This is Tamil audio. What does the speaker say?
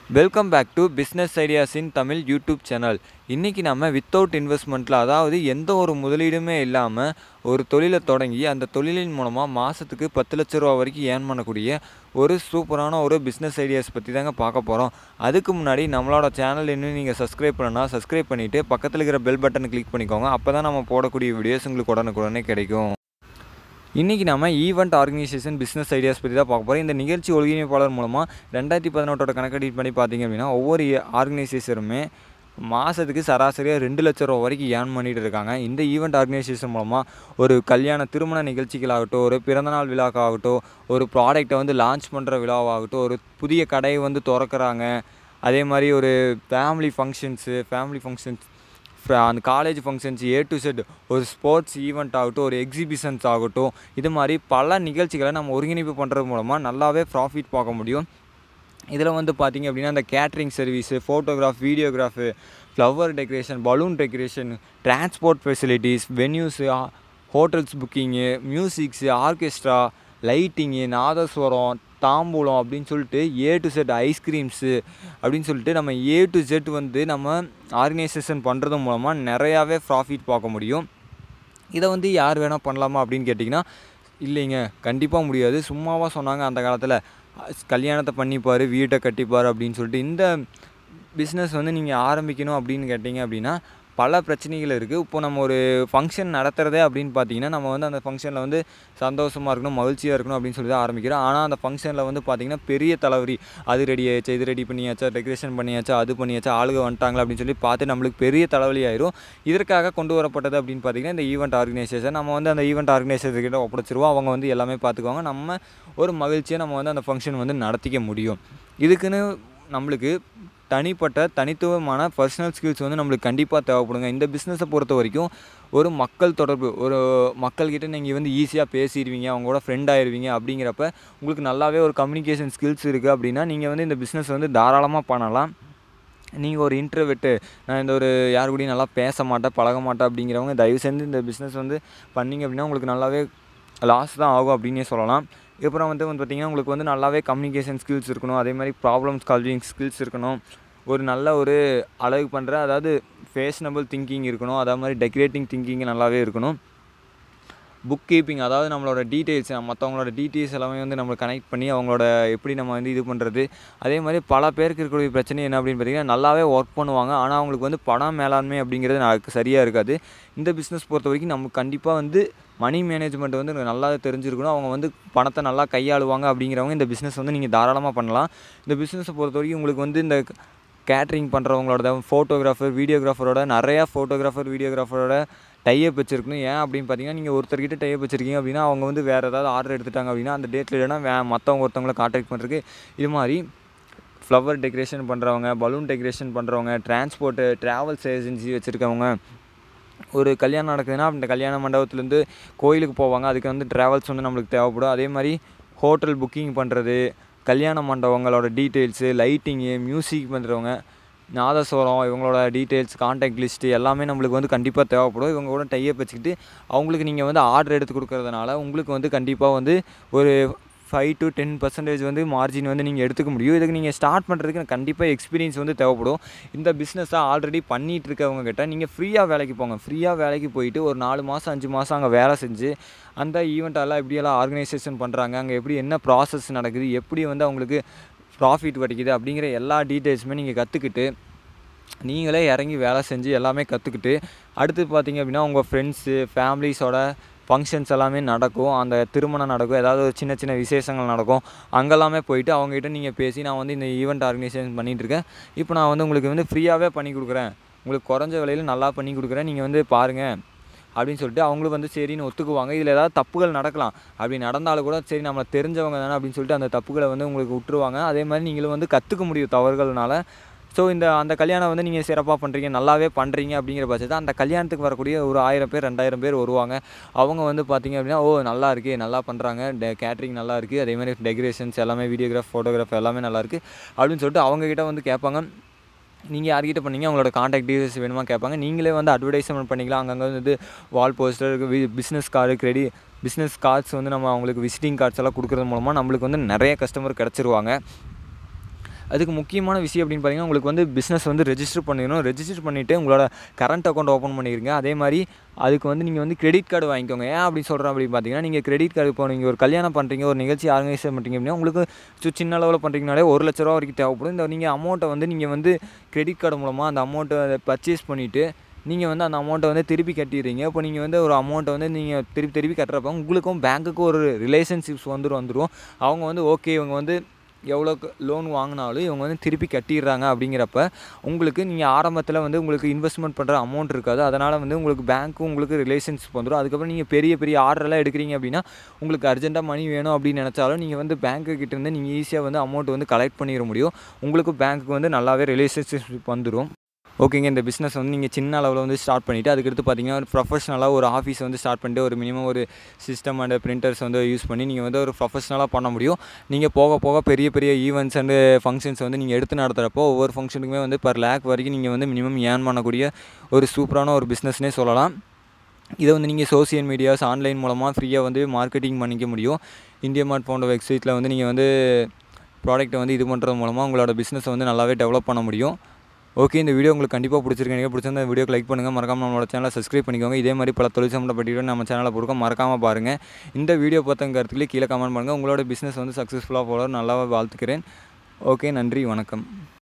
welcome back to business ideas in Tamil YouTube channel இன்றைக்கி நம்ம வித்தவுட் இன்வெஸ்ட்மெண்ட்டில் அதாவது எந்த ஒரு முதலீடுமே இல்லாமல் ஒரு தொழிலை தொடங்கி அந்த தொழிலின் மூலமாக மாதத்துக்கு பத்து லட்ச ரூபா வரைக்கும் ஏர்ன் பண்ணக்கூடிய ஒரு சூப்பரான ஒரு பிஸ்னஸ் ஐடியாஸ் பற்றி தாங்க பார்க்க போகிறோம் அதுக்கு முன்னாடி நம்மளோட சேனல் இன்னும் நீங்கள் சப்ஸ்கிரைப் பண்ணனா சப்ஸ்கிரைப் பண்ணிவிட்டு பக்கத்தில் இருக்கிற பெல் பட்டனை கிளிக் பண்ணிக்கோங்க அப்போ தான் நம்ம போடக்கூடிய வீடியோஸ் உங்களுக்கு உடனுக்குடனே கிடைக்கும் இன்றைக்கி நம்ம ஈவெண்ட் ஆர்கனைசேஷன் பிஸ்னஸ் ஐடியாஸ் பற்றி தான் பார்க்க போகிறோம் இந்த நிகழ்ச்சி ஒருங்கிணைப்பாளர் மூலமாக ரெண்டாயிரத்தி பதினெட்டோட கணக்கெடிட் பண்ணி பார்த்தீங்க அப்படின்னா ஒவ்வொரு ஆர்கனைசேஷனுமே மாதத்துக்கு சராசரியாக ரெண்டு லட்ச ரூபா வரைக்கும் ஏர்ன் பண்ணிட்டு இருக்காங்க இந்த ஈவெண்ட் ஆர்கனைசேஷன் மூலமாக ஒரு கல்யாண திருமண நிகழ்ச்சிகளாகட்டும் ஒரு பிறந்தநாள் விழாக்காகட்டும் ஒரு ப்ராடக்ட்டை வந்து லான்ச் பண்ணுற விழாவாகட்டும் ஒரு புதிய கடையை வந்து திறக்கிறாங்க அதே மாதிரி ஒரு ஃபேமிலி ஃபங்க்ஷன்ஸு ஃபேமிலி ஃபங்க்ஷன்ஸ் அந்த college functions A to Z ஒரு ஸ்போர்ட்ஸ் ஈவெண்ட் ஆகட்டும் ஒரு எக்ஸிபிஷன்ஸ் ஆகட்டும் இது மாதிரி பல நிகழ்ச்சிகளை நம்ம ஒருங்கிணைப்பு பண்ணுறது மூலமாக நல்லாவே ப்ராஃபிட் பார்க்க முடியும் இதில் வந்து பார்த்திங்க அப்படின்னா அந்த catering service photograph videograph flower decoration balloon decoration transport facilities venues hotels booking musics orchestra lighting நாதஸ்வரம் தாம்பூலம் அப்படின்னு சொல்லிட்டு ஏ டு செட் ஐஸ்கிரீம்ஸு அப்படின்னு சொல்லிட்டு நம்ம ஏ டு செட் வந்து நம்ம ஆர்கனைசேஷன் பண்ணுறது மூலமாக நிறையாவே ப்ராஃபிட் பார்க்க முடியும் இதை வந்து யார் வேணால் பண்ணலாமா அப்படின்னு கேட்டிங்கன்னா இல்லைங்க கண்டிப்பாக முடியாது சும்மாவாக சொன்னாங்க அந்த காலத்தில் கல்யாணத்தை பண்ணிப்பார் வீட்டை கட்டிப்பார் அப்படின்னு சொல்லிட்டு இந்த பிஸ்னஸ் வந்து நீங்கள் ஆரம்பிக்கணும் அப்படின்னு கேட்டிங்க அப்படின்னா பல பிரச்சனைகள் இருக்குது இப்போ நம்ம ஒரு ஃபங்க்ஷன் நடத்துகிறதே அப்படின்னு பார்த்தீங்கன்னா நம்ம வந்து அந்த ஃபங்க்ஷனில் வந்து சந்தோஷமாக இருக்கணும் மகிழ்ச்சியாக இருக்கணும் அப்படின்னு சொல்லி தான் ஆரம்பிக்கிறோம் ஆனால் அந்த ஃபங்க்ஷனில் வந்து பார்த்திங்கன்னா பெரிய தலைவரி அது ரெடி ஆயிடுச்சு இது ரெடி பண்ணியாச்சா டெக்கரேஷன் பண்ணியாச்சா அது பண்ணியாச்சா ஆளுங்க வந்துட்டாங்களா அப்படின்னு சொல்லி பார்த்து நம்மளுக்கு பெரிய தலைவலி ஆயிரும் இதற்காக கொண்டு வரப்பட்டது அப்படின்னு பார்த்தீங்கன்னா இந்த ஈவெண்ட் ஆர்கனைசேஷன் நம்ம வந்து அந்த ஈவெண்ட் ஆர்கனைசேஷன் கிட்ட ஒப்படைச்சிருவோம் அவங்க வந்து எல்லாமே பார்த்துக்குவாங்க நம்ம ஒரு மகிழ்ச்சியாக நம்ம வந்து அந்த ஃபங்க்ஷன் வந்து நடத்திக்க முடியும் இதுக்குன்னு நம்மளுக்கு தனிப்பட்ட தனித்துவமான பர்சனல் ஸ்கில்ஸ் வந்து நம்மளுக்கு கண்டிப்பாக தேவைப்படுங்க இந்த பிஸ்னஸை பொறுத்த வரைக்கும் ஒரு மக்கள் தொடர்பு ஒரு மக்கள்கிட்ட நீங்கள் வந்து ஈஸியாக பேசிடுவீங்க அவங்க கூட ஃப்ரெண்ட் ஆயிடுவீங்க அப்படிங்கிறப்ப உங்களுக்கு நல்லாவே ஒரு கம்யூனிகேஷன் ஸ்கில்ஸ் இருக்குது அப்படின்னா நீங்கள் வந்து இந்த பிஸ்னஸ் வந்து தாராளமாக பண்ணலாம் நீங்கள் ஒரு இன்டர்வெட்டு நான் இந்த ஒரு யார் கூடயும் நல்லா பேச மாட்டேன் பழக மாட்டேன் அப்படிங்கிறவங்க தயவு செஞ்சு இந்த பிஸ்னஸ் வந்து பண்ணிங்க அப்படின்னா உங்களுக்கு நல்லாவே லாஸ் தான் ஆகும் அப்படின்னே சொல்லலாம் அப்புறம் வந்து வந்து பார்த்திங்கன்னா உங்களுக்கு வந்து நல்லாவே கம்யூனிகேஷன் ஸ்கில்ஸ் இருக்கணும் அதே மாதிரி ப்ராப்ளம் சால்விங் ஸ்கில்ஸ் இருக்கணும் ஒரு நல்ல ஒரு அழகு பண்ணுற அதாவது ஃபேஷனபிள் திங்கிங் இருக்கணும் அதே மாதிரி டெக்கரேட்டிங் திங்கிங் நல்லாவே இருக்கணும் புக் கீப்பிங் அதாவது நம்மளோட டீட்டெயில்ஸ் மற்றவங்களோட டீட்டெயில்ஸ் எல்லாமே வந்து நம்ம கனெக்ட் பண்ணி அவங்களோட எப்படி நம்ம வந்து இது பண்ணுறது அதே மாதிரி பல பேருக்கு இருக்கக்கூடிய பிரச்சனை என்ன அப்படின்னு பார்த்தீங்கன்னா நல்லாவே ஒர்க் பண்ணுவாங்க ஆனால் அவங்களுக்கு வந்து பணம் மேலாண்மை அப்படிங்கிறது எனக்கு சரியாக இருக்காது இந்த பிஸ்னஸ் பொறுத்த வரைக்கும் நமக்கு கண்டிப்பாக வந்து மணி மேனேஜ்மெண்ட் வந்து நல்லா தெரிஞ்சிருக்கணும் அவங்க வந்து பணத்தை நல்லா கையாளுவாங்க அப்படிங்கிறவங்க இந்த பிஸ்னஸ் வந்து நீங்கள் தாராளமாக பண்ணலாம் இந்த பிஸ்னஸை பொறுத்த வரைக்கும் உங்களுக்கு வந்து இந்த கேட்ரிங் பண்ணுறவங்களோட ஃபோட்டோகிராஃபர் வீடியோகிராஃபரோட நிறையா ஃபோட்டோகிராஃபர் வீடியோகிராஃபரோட டைப் வச்சிருக்கணும் ஏன் அப்படின்னு பார்த்தீங்கன்னா நீங்கள் ஒருத்தர்கிட்ட டைப் வச்சிருக்கீங்க அப்படின்னா அவங்க வந்து வேறு ஏதாவது ஆர்டர் எடுத்துட்டாங்க அப்படின்னா அந்த டேட்டில் இல்லைனா வே மற்றவங்க ஒருத்தவங்கள கான்டாக்ட் பண்ணுறதுக்கு இது மாதிரி ஃப்ளவர் டெக்கரேஷன் பண்ணுறவங்க பலூன் டெக்கரேஷன் பண்ணுறவங்க டிரான்ஸ்போர்ட்டு ட்ராவல்ஸ் ஏஜென்சி வச்சுருக்கவங்க ஒரு கல்யாணம் நடக்குதுன்னா அந்த கல்யாண மண்டபத்துலேருந்து கோயிலுக்கு போவாங்க அதுக்கு வந்து ட்ராவல்ஸ் வந்து நம்மளுக்கு தேவைப்படும் அதே மாதிரி ஹோட்டல் புக்கிங் பண்ணுறது கல்யாண மண்டபங்களோட டீட்டெயில்ஸு லைட்டிங்கு மியூசிக் பண்ணுறவங்க நாதஸ்வரம் இவங்களோட டீட்டெயில்ஸ் காண்டாக்ட் லிஸ்ட்டு எல்லாமே நம்மளுக்கு வந்து கண்டிப்பாக தேவைப்படும் இவங்க கூட டைப் வச்சுக்கிட்டு அவங்களுக்கு நீங்கள் வந்து ஆர்டர் எடுத்து கொடுக்கறதுனால உங்களுக்கு வந்து கண்டிப்பாக வந்து ஒரு ஃபைவ் டு டென் பர்சன்டேஜ் வந்து மார்ஜின் வந்து நீங்கள் எடுத்துக்க முடியும் இதுக்கு நீங்கள் ஸ்டார்ட் பண்ணுறதுக்கு கண்டிப்பாக எக்ஸ்பீரியன்ஸ் வந்து தேவைப்படும் இந்த பிஸ்னஸை ஆல்ரெடி பண்ணிகிட்டு இருக்கவங்க கிட்ட நீங்கள் ஃப்ரீயாக வேலைக்கு போங்க ஃப்ரீயாக வேலைக்கு போயிட்டு ஒரு நாலு மாதம் அஞ்சு மாதம் அங்கே வேலை செஞ்சு அந்த ஈவெண்ட்டெல்லாம் எப்படியெல்லாம் ஆர்கனைசேஷன் பண்ணுறாங்க அங்கே எப்படி என்ன ப்ராசஸ் நடக்குது எப்படி வந்து அவங்களுக்கு ப்ராஃபிட் கிடைக்குது அப்படிங்கிற எல்லா டீட்டெயில்ஸுமே நீங்கள் கற்றுக்கிட்டு நீங்களே இறங்கி வேலை செஞ்சு எல்லாமே கற்றுக்கிட்டு அடுத்து பார்த்தீங்க அப்படின்னா உங்கள் ஃப்ரெண்ட்ஸு ஃபேமிலிஸோட ஃபங்க்ஷன்ஸ் எல்லாமே நடக்கும் அந்த திருமணம் நடக்கும் ஏதாவது ஒரு சின்ன சின்ன விசேஷங்கள் நடக்கும் அங்கெல்லாமே போயிட்டு அவங்ககிட்ட நீங்கள் பேசி நான் வந்து இந்த ஈவெண்ட் ஆர்கனைசேஷன் பண்ணிகிட்ருக்கேன் இப்போ நான் வந்து உங்களுக்கு வந்து ஃப்ரீயாகவே பண்ணி கொடுக்குறேன் உங்களுக்கு குறைஞ்ச விலையில் நல்லா பண்ணி கொடுக்குறேன் நீங்கள் வந்து பாருங்கள் அப்படின்னு சொல்லிட்டு அவங்களும் வந்து சரின்னு ஒத்துக்குவாங்க இதில் ஏதாவது தப்புகள் நடக்கலாம் அப்படி நடந்தாலும் கூட சரி நம்மளை தெரிஞ்சவங்க தானே அப்படின்னு சொல்லிட்டு அந்த தப்புகளை வந்து உங்களுக்கு விட்டுருவாங்க அதே மாதிரி நீங்களும் வந்து கற்றுக்க முடியும் தவறுகள்னால ஸோ இந்த அந்த கல்யாணம் வந்து நீங்கள் சிறப்பாக பண்ணுறீங்க நல்லாவே பண்ணுறீங்க அப்படிங்கிற பட்சத்தில் அந்த கல்யாணத்துக்கு வரக்கூடிய ஒரு ஆயிரம் பேர் ரெண்டாயிரம் பேர் வருவாங்க அவங்க வந்து பார்த்திங்க அப்படின்னா ஓ நல்லா இருக்குது நல்லா பண்ணுறாங்க டெ கேட்ரிங் நல்லா இருக்குது அதே மாதிரி டெக்கரேஷன்ஸ் எல்லாமே வீடியோகிராஃப் ஃபோட்டோகிராஃப் எல்லாமே நல்லா இருக்குது அப்படின்னு சொல்லிட்டு அவங்கக்கிட்ட வந்து கேட்பாங்க நீங்கள் யார்கிட்ட பண்ணீங்க அவங்களோட காண்டாக்ட் டீடைல்ஸ் வேணுமா கேட்பாங்க நீங்களே வந்து அட்வர்டைஸ்மெண்ட் பண்ணிக்கலாம் அங்கங்கே வந்து வால் போஸ்டர் பிஸ்னஸ் கார்டு கிரெடி பிஸ்னஸ் கார்ட்ஸ் வந்து நம்ம அவங்களுக்கு விசிட்டிங் கார்ட்ஸ் எல்லாம் கொடுக்குறது மூலமாக நம்மளுக்கு வந்து நிறைய கஸ்டமர் கிடச்சிருவாங்க அதுக்கு முக்கியமான விஷயம் அப்படின்னு பார்த்தீங்கன்னா உங்களுக்கு வந்து பிஸ்னஸ் வந்து ரெஜிஸ்டர் பண்ணிடணும் ரெஜிஸ்டர் பண்ணிவிட்டு உங்களோட கரண்ட் அக்கௌண்ட் ஓப்பன் பண்ணிடுங்க அதே மாதிரி அதுக்கு வந்து நீங்கள் வந்து கிரெடிட் கார்டு வாங்கிக்கோங்க ஏன் அப்படி சொல்கிறேன் அப்படின்னு பார்த்தீங்கன்னா நீங்கள் கிரெடிட் கார்டு இப்போ நீங்கள் ஒரு கல்யாணம் பண்ணுறீங்க ஒரு நிகழ்ச்சி ஆர்கனைஸ் பண்ணுறீங்க அப்படின்னா உங்களுக்கு சு- சின்ன அளவில் பண்ணுறீங்கனாலே ஒரு லட்ச ரூபா வரைக்கும் தேவைப்படும் இந்த நீங்கள் அமௌண்ட்டை வந்து நீங்கள் வந்து கிரெடிட் கார்டு மூலமாக அந்த அமௌண்ட்டை பர்ச்சேஸ் பண்ணிவிட்டு நீங்கள் வந்து அந்த அமௌண்ட்டை வந்து திருப்பி கட்டிடுறீங்க இப்போ நீங்கள் வந்து ஒரு அமௌண்ட்டை வந்து நீங்கள் திருப்பி திருப்பி கட்டுறப்ப உங்களுக்கும் பேங்க்குக்கும் ஒரு ரிலேஷன்ஷிப்ஸ் வந்துடும் வந்துடும் அவங்க வந்து ஓகே இவங்க வந்து எவ்வளோக்கு லோன் வாங்கினாலும் இவங்க வந்து திருப்பி கட்டிடுறாங்க அப்படிங்கிறப்ப உங்களுக்கு நீங்கள் ஆரம்பத்தில் வந்து உங்களுக்கு இன்வெஸ்ட்மெண்ட் பண்ணுற அமௌண்ட் இருக்காது அதனால் வந்து உங்களுக்கு பேங்க்கும் உங்களுக்கு ரிலேஷன்ஷிப் வந்துடும் அதுக்கப்புறம் நீங்கள் பெரிய பெரிய ஆர்டர்லாம் எடுக்கிறீங்க அப்படின்னா உங்களுக்கு அர்ஜென்ட்டாக மணி வேணும் அப்படின்னு நினச்சாலும் நீங்கள் வந்து பேங்க்கு கிட்டேருந்து நீங்கள் ஈஸியாக வந்து அமௌண்ட் வந்து கலெக்ட் பண்ணிட முடியும் உங்களுக்கு பேங்க்குக்கு வந்து நல்லாவே ரிலேஷன்ஷிப் வந்துடும் ஓகேங்க இந்த பிஸ்னஸ் வந்து நீங்கள் சின்ன அளவில் வந்து ஸ்டார்ட் பண்ணிவிட்டு அதுக்கடுத்து பார்த்தீங்கன்னா ஒரு ப்ரொஃபஷனலாக ஒரு ஆஃபீஸ் வந்து ஸ்டார்ட் பண்ணிட்டு ஒரு மினிமம் ஒரு சிஸ்டம் அண்ட் பிரிண்டர்ஸ் வந்து யூஸ் பண்ணி நீங்கள் வந்து ஒரு ப்ரொஃபஷனலாக பண்ண முடியும் நீங்கள் போக போக பெரிய பெரிய ஈவெண்ட்ஸ் அண்டு ஃபங்க்ஷன்ஸ் வந்து நீங்கள் எடுத்து நடத்துகிறப்போ ஒவ்வொரு ஃபங்க்ஷனுக்குமே வந்து பர் லேக் வரைக்கும் நீங்கள் வந்து மினிமம் ஏர்ன் பண்ணக்கூடிய ஒரு சூப்பரான ஒரு பிஸ்னஸ்னே சொல்லலாம் இதை வந்து நீங்கள் சோசியல் மீடியாஸ் ஆன்லைன் மூலமாக ஃப்ரீயாக வந்து மார்க்கெட்டிங் பண்ணிக்க முடியும் இந்தியா மார்ட் போன்ற வெப்சைட்டில் வந்து நீங்கள் வந்து ப்ராடக்ட்டை வந்து இது பண்ணுறது மூலமாக உங்களோட பிஸ்னஸை வந்து நல்லாவே டெவலப் பண்ண முடியும் ஓகே இந்த வீடியோ உங்களுக்கு கண்டிப்பாக பிடிச்சிருக்கு பிடிச்சிருந்தா இந்த வீடியோக்கு லைக் பண்ணுங்கள் மறக்காம நம்மளோட சேனலை சப்ஸ்கிரைப் பண்ணிக்கோங்க இதே மாதிரி பல தொழில் சம்மந்தப்பட்ட வீடியோ நம்ம சேனலில் போடுங்க மறக்காமல் பாருங்கள் இந்த வீடியோ பார்த்த கருத்துக்களே கீழே கமெண்ட் பண்ணுங்கள் உங்களோட பிஸ்னஸ் வந்து சக்ஸஸ்ஃபுல்லாக போல நல்லா வாழ்த்துக்கிறேன் ஓகே நன்றி வணக்கம்